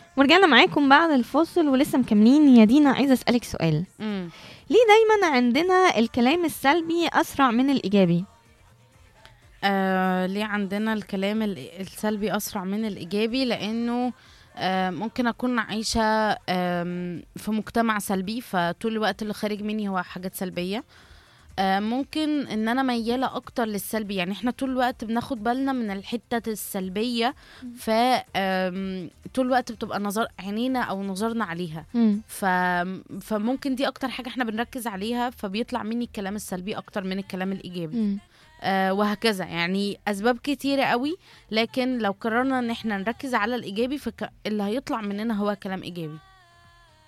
ورجعنا معاكم بعد الفاصل ولسه مكملين يا دينا عايزه اسالك سؤال مم. ليه دايما عندنا الكلام السلبي اسرع من الايجابي آه ليه عندنا الكلام ال- السلبي أسرع من الإيجابي لأنه آه ممكن أكون عايشة آم، في مجتمع سلبي فطول الوقت اللي خارج مني هو حاجات سلبية آه ممكن ان انا مياله اكتر للسلبي يعني احنا طول الوقت بناخد بالنا من الحته السلبيه ف آم، طول الوقت بتبقى نظر عينينا او نظرنا عليها مم. ف... فممكن دي اكتر حاجه احنا بنركز عليها فبيطلع مني الكلام السلبي اكتر من الكلام الايجابي مم. آه وهكذا يعني اسباب كتيره قوي لكن لو قررنا ان احنا نركز على الايجابي فاللي هيطلع مننا هو كلام ايجابي